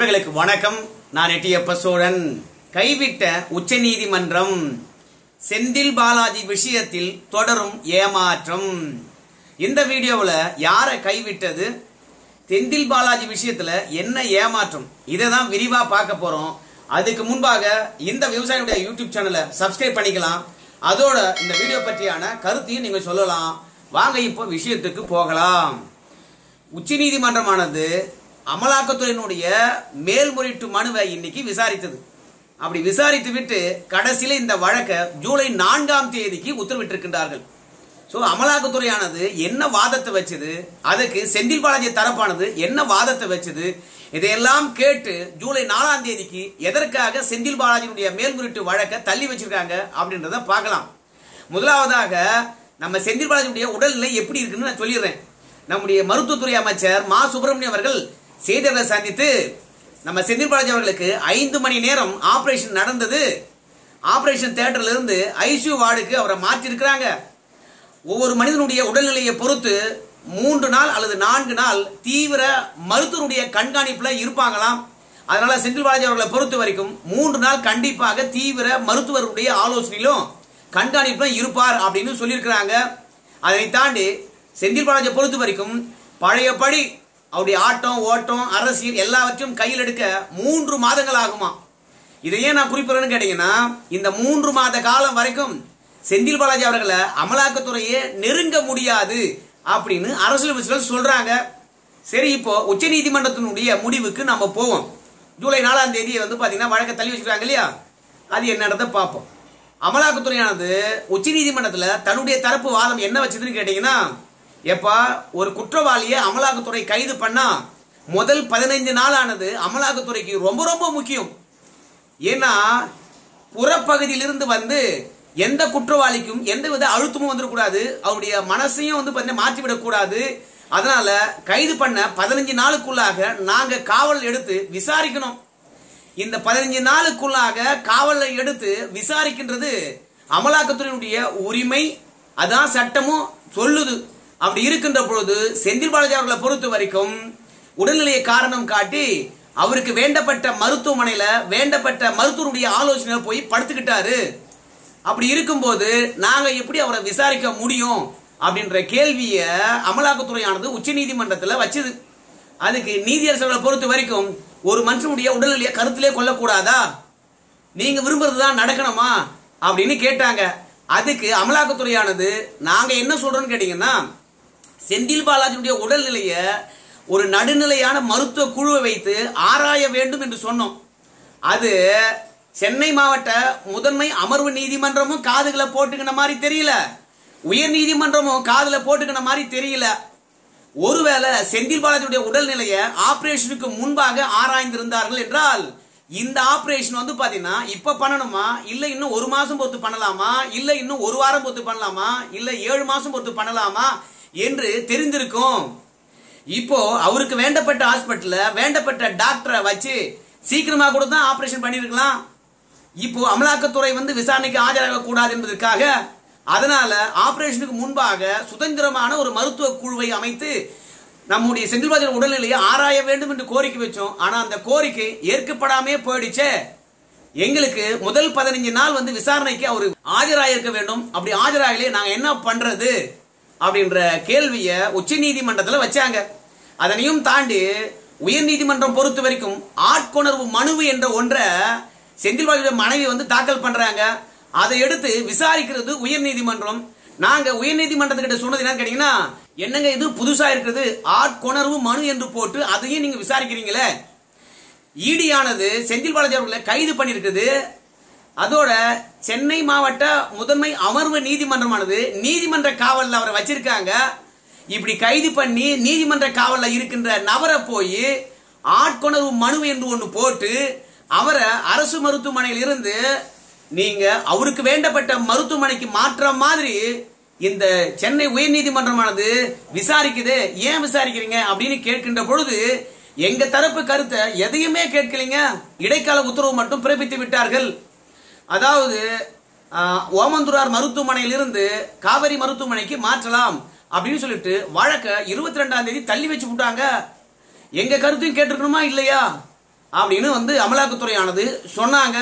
நண்பர்களுக்கு வணக்கம் நான் எட்டியப்ப சோழன் கைவிட்ட உச்சநீதிமன்றம் செந்தில் பாலாஜி விஷயத்தில் தொடரும் ஏமாற்றம் இந்த வீடியோவில் யாரை கைவிட்டது செந்தில் பாலாஜி விஷயத்துல என்ன ஏமாற்றம் இதை தான் விரிவா பார்க்க போறோம் அதுக்கு முன்பாக இந்த விவசாயியுடைய யூடியூப் சேனலை சப்ஸ்கிரைப் பண்ணிக்கலாம் அதோட இந்த வீடியோ பற்றியான கருத்தையும் நீங்க சொல்லலாம் வாங்க இப்போ விஷயத்துக்கு போகலாம் உச்சநீதிமன்றமானது அமலாக்கத்துறையினுடைய மேல்முறையீட்டு மனுவை இன்னைக்கு விசாரித்தது அப்படி விசாரித்து விட்டு கடைசியில இந்த வழக்கை ஜூலை நான்காம் தேதிக்கு உத்தரவிட்டிருக்கின்றார்கள் சோ அமலாக்கத்துறையானது என்ன வாதத்தை வச்சது அதுக்கு செந்தில் பாலாஜி தரப்பானது என்ன வாதத்தை வச்சது இதையெல்லாம் கேட்டு ஜூலை நாலாம் தேதிக்கு எதற்காக செந்தில் பாலாஜியினுடைய மேல்முறையீட்டு வழக்கை தள்ளி வச்சிருக்காங்க அப்படின்றத பார்க்கலாம் முதலாவதாக நம்ம செந்தில் பாலாஜியுடைய உடல்நிலை எப்படி இருக்குன்னு நான் சொல்லிடுறேன் நம்முடைய மருத்துவத்துறை அமைச்சர் மா சுப்பிரமணியம் அவர்கள் செய்தியாளர்களை சந்தித்து நம்ம செந்தில் பாலாஜி அவர்களுக்கு ஐந்து மணி நேரம் ஆபரேஷன் நடந்தது ஆபரேஷன் தியேட்டர்ல இருந்து ஐசியூ வார்டுக்கு அவரை மாற்றி இருக்கிறாங்க ஒவ்வொரு மனிதனுடைய உடல்நிலையை பொறுத்து மூன்று நாள் அல்லது நான்கு நாள் தீவிர மருத்துவருடைய கண்காணிப்புல இருப்பாங்களாம் அதனால செந்தில் பாலாஜி அவர்களை பொறுத்த வரைக்கும் மூன்று நாள் கண்டிப்பாக தீவிர மருத்துவருடைய ஆலோசனையிலும் கண்காணிப்புல இருப்பார் அப்படின்னு சொல்லியிருக்கிறாங்க அதை தாண்டி செந்தில் பாலாஜியை பொறுத்த வரைக்கும் பழையபடி அவருடைய ஆட்டம் ஓட்டம் அரசியல் எல்லாவற்றையும் கையில் எடுக்க மூன்று மாதங்கள் ஆகுமா இதை ஏன் நான் குறிப்பிடுறேன்னு கேட்டீங்கன்னா இந்த மூன்று மாத காலம் வரைக்கும் செந்தில் பாலாஜி அவர்களை அமலாக்கத்துறையே நெருங்க முடியாது அப்படின்னு அரசியல் விமர்சகர்கள் சொல்றாங்க சரி இப்போ உச்ச நீதிமன்றத்தினுடைய முடிவுக்கு நம்ம போவோம் ஜூலை நாலாம் தேதி வந்து பாத்தீங்கன்னா வழக்கை தள்ளி வச்சிருக்காங்க இல்லையா அது என்னன்றதை பார்ப்போம் அமலாக்கத்துறையானது உச்ச நீதிமன்றத்துல தன்னுடைய தரப்பு வாதம் என்ன வச்சதுன்னு கேட்டீங்கன்னா எப்பா ஒரு குற்றவாளியை அமலாக்கத்துறை கைது பண்ணா முதல் பதினைந்து நாள் ஆனது அமலாக்கத்துறைக்கு ரொம்ப ரொம்ப முக்கியம் ஏன்னா புறப்பகுதியிலிருந்து வந்து எந்த குற்றவாளிக்கும் எந்த வித அழுத்தமும் வந்துடக்கூடாது அவருடைய மனசையும் வந்து பார்த்தீங்கன்னா மாற்றி விடக்கூடாது அதனால கைது பண்ண பதினஞ்சு நாளுக்குள்ளாக நாங்க காவல் எடுத்து விசாரிக்கணும் இந்த பதினஞ்சு நாளுக்குள்ளாக காவலை எடுத்து விசாரிக்கின்றது அமலாக்கத்துறையினுடைய உரிமை அதான் சட்டமும் சொல்லுது அப்படி இருக்கின்ற பொழுது செந்தில் பாலாஜி அவர்களை பொறுத்த வரைக்கும் உடல்நிலையை காரணம் காட்டி அவருக்கு வேண்டப்பட்ட மருத்துவமனையில வேண்டப்பட்ட மருத்துவருடைய ஆலோசனை போய் படுத்துக்கிட்டாரு அப்படி இருக்கும்போது நாங்க எப்படி அவரை விசாரிக்க முடியும் அப்படின்ற கேள்விய அமலாக்கத்துறையானது உச்ச நீதிமன்றத்தில் வச்சது அதுக்கு நீதியரசர்களை பொறுத்த வரைக்கும் ஒரு மனுஷனுடைய உடல்நிலையை கருத்திலே கொள்ளக்கூடாதா நீங்க விரும்புறது தான் நடக்கணுமா அப்படின்னு கேட்டாங்க அதுக்கு அமலாக்கத்துறையானது நாங்க என்ன சொல்றோம்னு கேட்டீங்கன்னா செந்தில் பாலாஜியுடைய உடல்நிலைய ஒரு நடுநிலையான மருத்துவ குழுவை வைத்து ஆராய வேண்டும் என்று சொன்னோம் அது சென்னை மாவட்ட முதன்மை அமர்வு நீதிமன்றமும் காதுகளை போட்டுக்கின மாதிரி தெரியல உயர் நீதிமன்றமும் காதுல போட்டுக்கின மாதிரி தெரியல ஒருவேளை செந்தில் பாலாஜியுடைய உடல்நிலையை ஆபரேஷனுக்கு முன்பாக ஆராய்ந்திருந்தார்கள் என்றால் இந்த ஆபரேஷன் வந்து பாத்தீங்கன்னா இப்ப பண்ணணுமா இல்ல இன்னும் ஒரு மாசம் பொறுத்து பண்ணலாமா இல்ல இன்னும் ஒரு வாரம் பொறுத்து பண்ணலாமா இல்ல ஏழு மாசம் பொறுத்து பண்ணலாமா என்று தெரிந்திருக்கும் இப்போ அவருக்கு வேண்டப்பட்ட ஹாஸ்பிட்டல்ல வேண்டப்பட்ட டாக்டரை வச்சு சீக்கிரமா கூட தான் ஆபரேஷன் பண்ணிருக்கலாம் இப்போ அமலாக்கத்துறை வந்து விசாரணைக்கு ஆஜராக கூடாது என்பதற்காக அதனால ஆபரேஷனுக்கு முன்பாக சுதந்திரமான ஒரு மருத்துவ குழுவை அமைத்து நம்முடைய செந்தில்பாஜன் உடல்நிலையை ஆராய வேண்டும் என்று கோரிக்கை வச்சோம் ஆனா அந்த கோரிக்கை ஏற்கப்படாமே போயிடுச்சே எங்களுக்கு முதல் பதினஞ்சு நாள் வந்து விசாரணைக்கு அவர் ஆஜராயிருக்க வேண்டும் அப்படி ஆஜராகலே நாங்க என்ன பண்றது அப்படின்ற கேள்விய உச்ச நீதிமன்றத்தில் வச்சாங்க அதனையும் தாண்டி உயர் நீதிமன்றம் பொறுத்த வரைக்கும் ஆட்கொணர்வு மனுவு என்ற ஒன்றை செந்தில்பாஜியோட மனைவி வந்து தாக்கல் பண்றாங்க அதை எடுத்து விசாரிக்கிறது உயர் நீதிமன்றம் நாங்க உயர் நீதிமன்றத்துக்கிட்ட சொன்னது என்னன்னு கேட்டீங்கன்னா என்னங்க இது புதுசா இருக்குது ஆட்கொணர்வு மனு என்று போட்டு அதையும் நீங்க விசாரிக்கிறீங்களே ஈடியானது செந்தில் பாலாஜி அவர்களை கைது பண்ணிருக்குது அதோட சென்னை மாவட்ட முதன்மை அமர்வு நீதிமன்றமானது நீதிமன்ற காவல்ல அவரை வச்சிருக்காங்க இப்படி கைது பண்ணி நீதிமன்ற காவல்ல இருக்கின்ற நபரை போய் ஆட்கொணர்வு மனு என்று ஒன்று போட்டு அவரை அரசு மருத்துவமனையில் இருந்து நீங்க அவருக்கு வேண்டப்பட்ட மருத்துவமனைக்கு மாற்ற மாதிரி இந்த சென்னை உயர் நீதிமன்றமானது விசாரிக்குது ஏன் விசாரிக்கிறீங்க அப்படின்னு கேட்கின்ற பொழுது எங்க தரப்பு கருத்தை எதையுமே கேட்கலீங்க இடைக்கால உத்தரவு மட்டும் பிறப்பித்து விட்டார்கள் அதாவது ஆஹ், ஓமந்தூரார் மருத்துவமனையிலிருந்து காவிரி மருத்துவமனைக்கு மாற்றலாம் அப்படின்னு சொல்லிட்டு வழக்க இருபத்தி ரெண்டாம் தேதி தள்ளி வச்சு விட்டாங்க எங்க கருத்தையும் கேட்டிருக்கணுமா இல்லையா அப்படின்னு வந்து அமலாக்கத்துறையானது சொன்னாங்க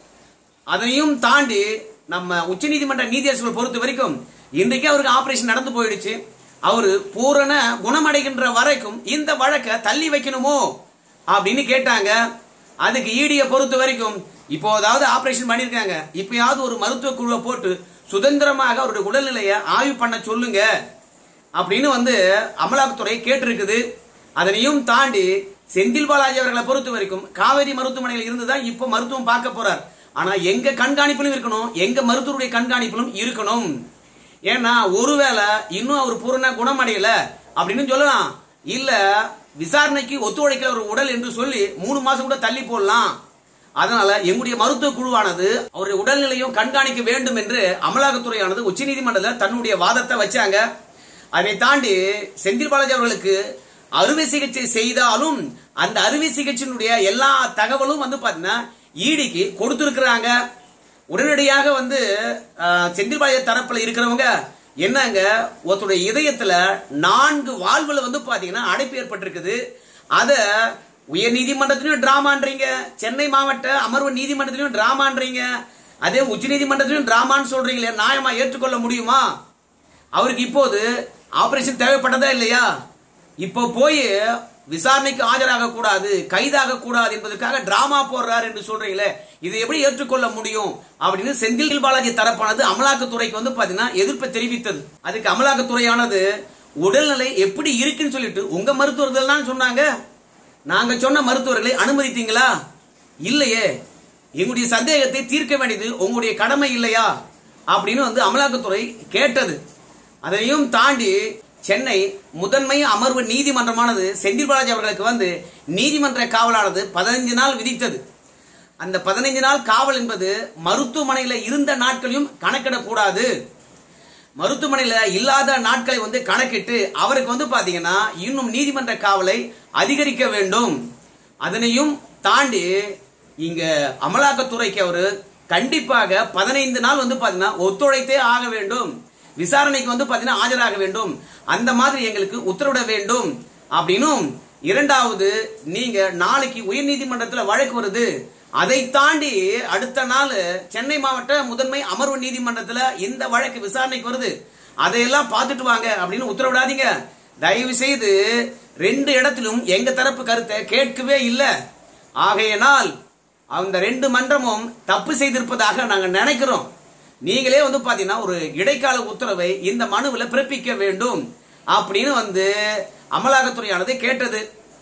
அதையும் தாண்டி நம்ம உச்சநீதிமன்ற நீதியரசர்கள் பொறுத்த வரைக்கும் இன்றைக்கு அவருக்கு ஆபரேஷன் நடந்து போயிடுச்சு அவரு பூரண குணமடைகின்ற வரைக்கும் இந்த வழக்கை தள்ளி வைக்கணுமோ அப்படின்னு கேட்டாங்க அதுக்கு ஈடிய பொறுத்த வரைக்கும் இப்போதாவது ஆபரேஷன் பண்ணிருக்காங்க இப்பயாவது ஒரு மருத்துவ குழுவை போட்டு சுதந்திரமாக அவருடைய உடல்நிலையை ஆய்வு பண்ண சொல்லுங்க அப்படின்னு வந்து அமலாக்கத்துறை கேட்டிருக்குது அதனையும் தாண்டி செந்தில் பாலாஜி அவர்களை பொறுத்த வரைக்கும் காவேரி மருத்துவமனையில் இருந்துதான் இப்போ மருத்துவம் பார்க்க போறார் ஆனா எங்க கண்காணிப்பிலும் இருக்கணும் எங்க மருத்துவருடைய கண்காணிப்பிலும் இருக்கணும் ஏன்னா ஒருவேளை இன்னும் அவர் பூரண குணமடையல அப்படின்னு சொல்லலாம் இல்ல விசாரணைக்கு ஒத்துழைக்கிற ஒரு உடல் என்று சொல்லி மூணு மாசம் கூட தள்ளி போடலாம் அதனால எங்களுடைய மருத்துவ குழுவானது அவருடைய உடல்நிலையும் கண்காணிக்க வேண்டும் என்று அமலாக்கத்துறையானது உச்சநீதிமன்றத்தில் தன்னுடைய வாதத்தை வச்சாங்க அதை தாண்டி செந்தில் பாலாஜி அவர்களுக்கு அறுவை சிகிச்சை செய்தாலும் அந்த அறுவை சிகிச்சையினுடைய எல்லா தகவலும் வந்து பாத்தீங்கன்னா ஈடிக்கு கொடுத்திருக்கிறாங்க உடனடியாக வந்து அஹ், செந்தில் பாலாஜி தரப்புல இருக்கிறவங்க என்னங்க ஒருத்தருடைய இதயத்துல நான்கு வாழ்வுல வந்து பாத்தீங்கன்னா அடைப்பு ஏற்பட்டிருக்குது அத உயர் நீதிமன்றத்திலும் டிராமான்றீங்க சென்னை மாவட்ட அமர்வு நீதிமன்றத்திலும் டிராமான்றீங்க அதே உச்ச நீதிமன்றத்திலும் டிராமான்னு சொல்றீங்களே நியாயமா ஏற்றுக்கொள்ள முடியுமா அவருக்கு இப்போது ஆபரேஷன் தேவைப்பட்டதா இல்லையா இப்போ போய் விசாரணைக்கு ஆஜராக கூடாது கைதாக கூடாது என்பதற்காக டிராமா போடுறாரு என்று சொல்றீங்களே இதை எப்படி ஏற்றுக்கொள்ள முடியும் அப்படின்னு செந்தில் பாலாஜி தரப்பானது அமலாக்கத்துறைக்கு வந்து பாத்தீங்கன்னா எதிர்ப்பை தெரிவித்தது அதுக்கு அமலாக்கத்துறையானது உடல்நிலை எப்படி இருக்குன்னு சொல்லிட்டு உங்க மருத்துவர்கள் தான் சொன்னாங்க நாங்க சொன்ன மருத்துவர்களை அனுமதித்தீங்களா இல்லையே எங்களுடைய சந்தேகத்தை தீர்க்க வேண்டியது உங்களுடைய கடமை இல்லையா அப்படின்னு வந்து அமலாக்கத்துறை கேட்டது அதையும் தாண்டி சென்னை முதன்மை அமர்வு நீதிமன்றமானது செந்தில் பாலாஜி அவர்களுக்கு வந்து நீதிமன்ற காவலானது பதினைஞ்சு நாள் விதித்தது அந்த பதினைஞ்சு நாள் காவல் என்பது மருத்துவமனையில இருந்த நாட்களையும் கணக்கிடக்கூடாது மருத்துவமனையில இல்லாத நாட்களை வந்து கணக்கிட்டு அவருக்கு வந்து பாத்தீங்கன்னா இன்னும் நீதிமன்ற காவலை அதிகரிக்க வேண்டும் அதனையும் தாண்டி இங்க அமலாக்கத்துறைக்கு அவரு கண்டிப்பாக பதினைந்து நாள் வந்து பாத்தீங்கன்னா ஒத்துழைத்தே ஆக வேண்டும் விசாரணைக்கு வந்து பாத்தீங்கன்னா ஆஜராக வேண்டும் அந்த மாதிரி எங்களுக்கு உத்தரவிட வேண்டும் அப்படின்னும் இரண்டாவது நீங்க நாளைக்கு உயர்நீதிமன்றத்துல வழக்கு வருது அதை தாண்டி அடுத்த நாள் சென்னை மாவட்ட முதன்மை அமர்வு நீதிமன்றத்துல இந்த வழக்கு விசாரணைக்கு வருது அதையெல்லாம் பார்த்துட்டு வாங்க அப்படின்னு உத்தரவிடாதீங்க தயவு செய்து ரெண்டு இடத்திலும் எங்க தரப்பு கருத்தை கேட்கவே இல்லை ஆகையினால் அந்த ரெண்டு மன்றமும் தப்பு செய்திருப்பதாக நாங்க நினைக்கிறோம் நீங்களே வந்து பாத்தீங்கன்னா ஒரு இடைக்கால உத்தரவை இந்த மனுவில் பிறப்பிக்க வேண்டும் அப்படின்னு வந்து அமலாக்கத்துறையானது கேட்டது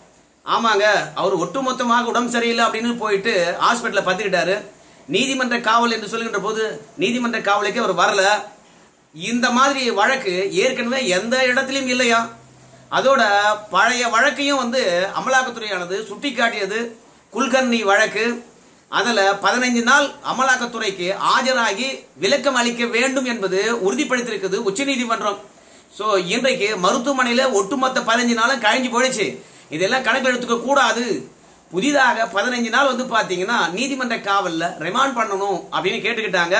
ஆமாங்க அவர் ஒட்டுமொத்தமாக உடம்பு சரியில்லை அப்படின்னு போயிட்டு ஹாஸ்பிட்டல்ல பத்துக்கிட்டாரு நீதிமன்ற காவல் என்று சொல்லுகின்ற போது நீதிமன்ற காவலுக்கு அவர் வரல இந்த மாதிரி வழக்கு ஏற்கனவே எந்த இடத்திலும் இல்லையா அதோட பழைய வழக்கையும் வந்து அமலாக்கத்துறையானது சுட்டிக்காட்டியது குல்கர்னி வழக்கு அதுல பதினைஞ்சு நாள் அமலாக்கத்துறைக்கு ஆஜராகி விளக்கம் அளிக்க வேண்டும் என்பது உறுதிப்படுத்தியிருக்குது உச்சநீதிமன்றம் சோ இன்றைக்கு மருத்துவமனையில ஒட்டுமொத்த பதினஞ்சு நாளும் கழிஞ்சு போயிடுச்சு இதெல்லாம் கணக்கில் எடுத்துக்க கூடாது புதிதாக பதினஞ்சு நாள் வந்து பாத்தீங்கன்னா நீதிமன்ற காவல்ல ரிமாண்ட் பண்ணணும் அப்படின்னு கேட்டுக்கிட்டாங்க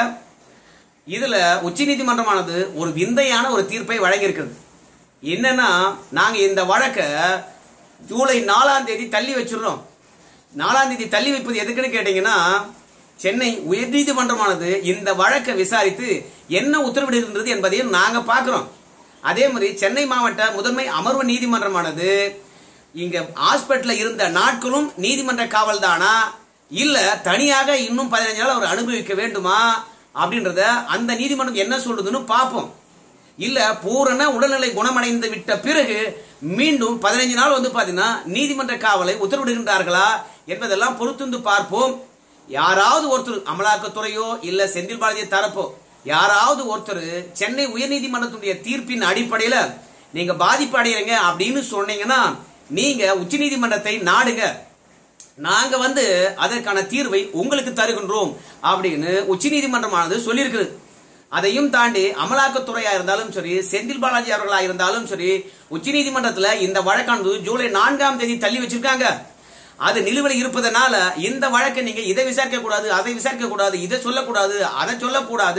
இதுல உச்ச நீதிமன்றமானது ஒரு விந்தையான ஒரு தீர்ப்பை வழங்கியிருக்கிறது என்னன்னா நாங்க இந்த வழக்க ஜூலை நாலாம் தேதி தள்ளி வச்சிடுறோம் நாலாம் தேதி தள்ளி வைப்பது எதுக்குன்னு கேட்டீங்கன்னா சென்னை உயர்நீதிமன்றமானது இந்த வழக்கை விசாரித்து என்ன உத்தரவிடுகின்றது என்பதையும் நாங்க பார்க்கிறோம் அதே மாதிரி சென்னை மாவட்ட முதன்மை அமர்வு நீதிமன்றமானது இங்க ஹாஸ்பிட்டல்ல இருந்த நாட்களும் நீதிமன்ற காவல் தானா இல்ல தனியாக இன்னும் பதினஞ்சு நாள் அவர் அனுபவிக்க வேண்டுமா அப்படின்றத அந்த நீதிமன்றம் என்ன சொல்றதுன்னு பார்ப்போம் இல்ல பூரண உடல்நிலை குணமடைந்து விட்ட பிறகு மீண்டும் பதினைஞ்சு நாள் வந்து பாத்தீங்கன்னா நீதிமன்ற காவலை உத்தரவிடுகின்றார்களா என்பதெல்லாம் பொறுத்திருந்து பார்ப்போம் யாராவது ஒருத்தர் அமலாக்கத்துறையோ இல்ல செந்தில் பாலாஜி தரப்போ யாராவது ஒருத்தர் சென்னை உயர்நீதிமன்றத்துடைய தீர்ப்பின் அடிப்படையில நீங்க பாதிப்பு அடைகிறீங்க அப்படின்னு சொன்னீங்கன்னா நீங்க உச்சநீதிமன்றத்தை நாடுங்க நாங்க வந்து அதற்கான தீர்வை உங்களுக்கு தருகின்றோம் அப்படின்னு உச்சநீதிமன்றமானது சொல்லியிருக்குது அதையும் தாண்டி அமலாக்கத்துறையா இருந்தாலும் சரி செந்தில் பாலாஜி அவர்களா இருந்தாலும் சரி உச்சநீதிமன்றத்துல இந்த வழக்கானது ஜூலை நான்காம் தேதி தள்ளி வச்சிருக்காங்க அது நிலுவையில் இருப்பதனால இந்த வழக்கை நீங்க இதை விசாரிக்க கூடாது அதை விசாரிக்க கூடாது இதை சொல்லக்கூடாது அதை சொல்லக்கூடாது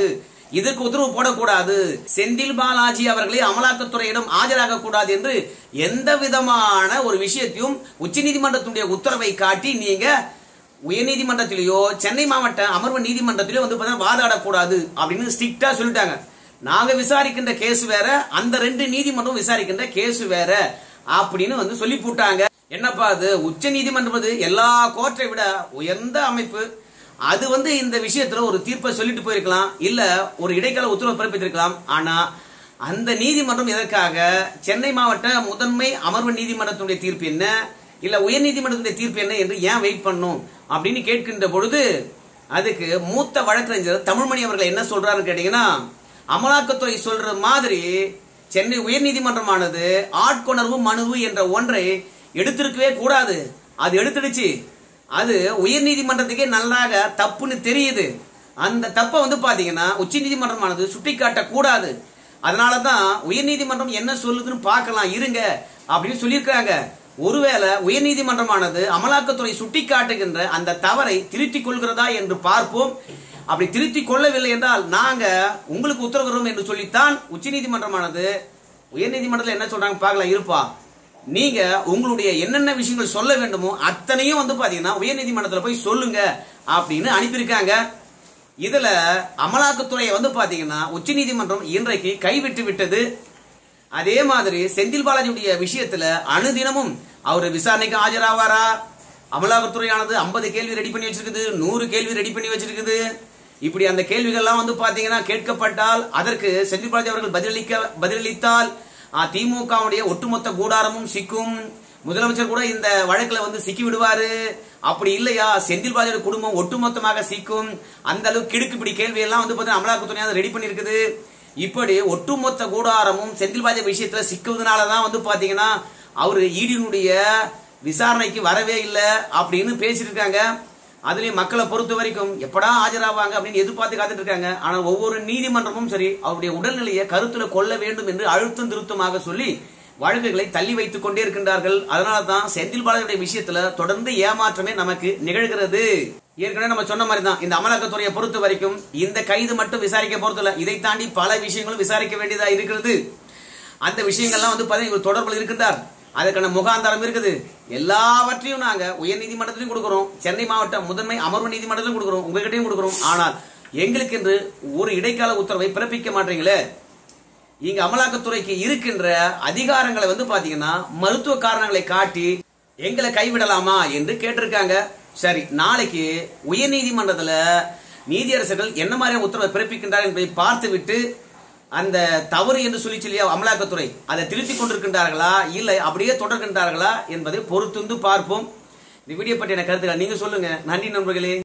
இதற்கு உத்தரவு போடக்கூடாது செந்தில் பாலாஜி அவர்களை அமலாக்கத்துறையிடம் ஆஜராக கூடாது என்று எந்த விதமான ஒரு விஷயத்தையும் உச்சநீதிமன்றத்துடைய உத்தரவை காட்டி நீங்க உயர்நீதிமன்றத்திலேயோ சென்னை மாவட்ட அமர்வு நீதிமன்றத்திலேயோ வந்து பார்த்தீங்கன்னா வாதாடக்கூடாது அப்படின்னு ஸ்ட்ரிக்டா சொல்லிட்டாங்க நாங்க விசாரிக்கின்ற கேஸ் வேற அந்த ரெண்டு நீதிமன்றம் விசாரிக்கின்ற கேஸ் வேற அப்படின்னு வந்து சொல்லி போட்டாங்க என்னப்பா அது உச்ச நீதிமன்றம் அது எல்லா கோர்ட்டை விட உயர்ந்த அமைப்பு அது வந்து இந்த விஷயத்துல ஒரு தீர்ப்பை சொல்லிட்டு போயிருக்கலாம் இல்ல ஒரு இடைக்கால உத்தரவு பிறப்பித்திருக்கலாம் ஆனா அந்த நீதிமன்றம் எதற்காக சென்னை மாவட்ட முதன்மை அமர்வு நீதிமன்றத்துடைய தீர்ப்பு என்ன இல்ல உயர் நீதிமன்றத்துடைய தீர்ப்பு என்ன என்று ஏன் வெயிட் பண்ணும் அப்படின்னு கேட்கின்ற பொழுது அதுக்கு மூத்த வழக்கறிஞர் தமிழ்மணி அவர்கள் என்ன சொல்றாருன்னு கேட்டீங்கன்னா அமலாக்கத்துறை சொல்ற மாதிரி சென்னை உயர்நீதிமன்றமானது ஆட்கொணர்வு மனுவு என்ற ஒன்றை எடுத்திருக்கவே கூடாது அது எடுத்துடுச்சு அது உயர்நீதிமன்றத்துக்கே நல்லாக தப்புன்னு தெரியுது அந்த தப்பை வந்து பாத்தீங்கன்னா உச்ச நீதிமன்றமானது சுட்டிக்காட்ட கூடாது அதனாலதான் உயர்நீதிமன்றம் என்ன சொல்லுதுன்னு பார்க்கலாம் இருங்க அப்படின்னு சொல்லியிருக்காங்க ஒருவேளை உயர்நீதிமன்றமானது அமலாக்கத்துறை சுட்டிக்காட்டுகின்ற அந்த தவறை திருத்திக் கொள்கிறதா என்று பார்ப்போம் அப்படி திருத்திக் கொள்ளவில்லை என்றால் நாங்க உங்களுக்கு உத்தரவிடுறோம் என்று சொல்லித்தான் உச்சநீதிமன்றமானது உயர்நீதிமன்றத்தில் என்ன சொல்றாங்க பார்க்கலாம் இருப்பா நீங்க உங்களுடைய என்னென்ன விஷயங்கள் சொல்ல வேண்டுமோ அத்தனையும் வந்து பாத்தீங்கன்னா உயர்நீதிமன்றத்தில் போய் சொல்லுங்க அப்படின்னு அனுப்பியிருக்காங்க இதுல அமலாக்கத்துறையை வந்து பாத்தீங்கன்னா உச்சநீதிமன்றம் இன்றைக்கு கைவிட்டு விட்டது அதே மாதிரி செந்தில் பாலாஜியுடைய விஷயத்துல அனுதினமும் அவர் விசாரணைக்கு ஆஜராவாரா அமலாக்கத்துறையானது 50 கேள்வி ரெடி பண்ணி வச்சிருக்குது நூறு கேள்வி ரெடி பண்ணி வச்சிருக்குது இப்படி அந்த கேள்விகள்லாம் வந்து பாத்தீங்கன்னா கேட்கப்பட்டால் அதற்கு செந்தில் பாலாஜி அவர்கள் பதிலளிக்க பதிலளித்தால் ஆ, திமுகவுடைய ஒட்டுமொத்த கூடாரமும் சிக்கும் முதலமைச்சர் கூட இந்த வழக்குல வந்து சிக்கி விடுவாரு அப்படி இல்லையா செந்தில் பாலாஜியோட குடும்பம் ஒட்டுமொத்தமாக சிக்கும் அந்த அளவுக்கு கிடுக்குப்பிடி கேள்வி எல்லாம் வந்து பாத்தீங்கன்னா அமலாக்கத்துறை ரெடி பண்ணிருக்குது இப்படி ஒட்டுமொத்த கூடாரமும் செந்தில் பாலாஜி விஷயத்துல சிக்குவதனாலதான் வந்து பாத்தீங்கன்னா அவரு ஈடியினுடைய விசாரணைக்கு வரவே இல்லை அப்படின்னு பேசிட்டு இருக்காங்க அதுலயும் மக்களை பொறுத்த வரைக்கும் எப்படா ஆஜராவாங்க அப்படின்னு எதிர்பார்த்து காத்துட்டு இருக்காங்க ஆனா ஒவ்வொரு நீதிமன்றமும் சரி அவருடைய உடல்நிலையை கருத்துல கொள்ள வேண்டும் என்று அழுத்தம் திருத்தமாக சொல்லி வழக்குகளை தள்ளி வைத்துக் கொண்டே இருக்கின்றார்கள் அதனால தான் செந்தில் பாலாஜியுடைய விஷயத்துல தொடர்ந்து ஏமாற்றமே நமக்கு நிகழ்கிறது ஏற்கனவே நம்ம சொன்ன மாதிரி தான் இந்த அமலாக்கத்துறையை பொறுத்த வரைக்கும் இந்த கைது மட்டும் விசாரிக்க போறதில்ல இதை தாண்டி பல விஷயங்களும் விசாரிக்க வேண்டியதா இருக்கிறது அந்த விஷயங்கள்லாம் வந்து பாத்தீங்கன்னா இவர் தொடர்பில் இருக்கின்றார் அதற்கான முகாந்தாரம் இருக்குது எல்லாவற்றையும் நாங்க உயர் நீதிமன்றத்திலையும் கொடுக்கிறோம் சென்னை மாவட்ட முதன்மை அமர்வு நீதிமன்றத்திலும் கொடுக்கிறோம் உங்ககிட்டயும் கொடுக்கிறோம் ஆனால் எங்களுக்கு என்று ஒரு இடைக்கால உத்தரவை பிறப்பிக்க மாட்டீங்களே இங்க அமலாக்கத்துறைக்கு இருக்கின்ற அதிகாரங்களை வந்து பாத்தீங்கன்னா மருத்துவ காரணங்களை காட்டி எங்களை கைவிடலாமா என்று கேட்டிருக்காங்க சரி நாளைக்கு உயர் நீதிமன்றத்துல நீதியரசர்கள் என்ன மாதிரியான உத்தரவை பிறப்பிக்கின்றார் என்பதை பார்த்துவிட்டு அந்த தவறு என்று சொல்லி சொல்லி அமலாக்கத்துறை அதை திருத்திக் கொண்டிருக்கின்றார்களா இல்லை அப்படியே தொடர்கின்றார்களா என்பதை பொறுத்திருந்து பார்ப்போம் இந்த வீடியோ பற்றின கருத்துக்கள் நீங்க சொல்லுங்க நன்றி நண்பர்களே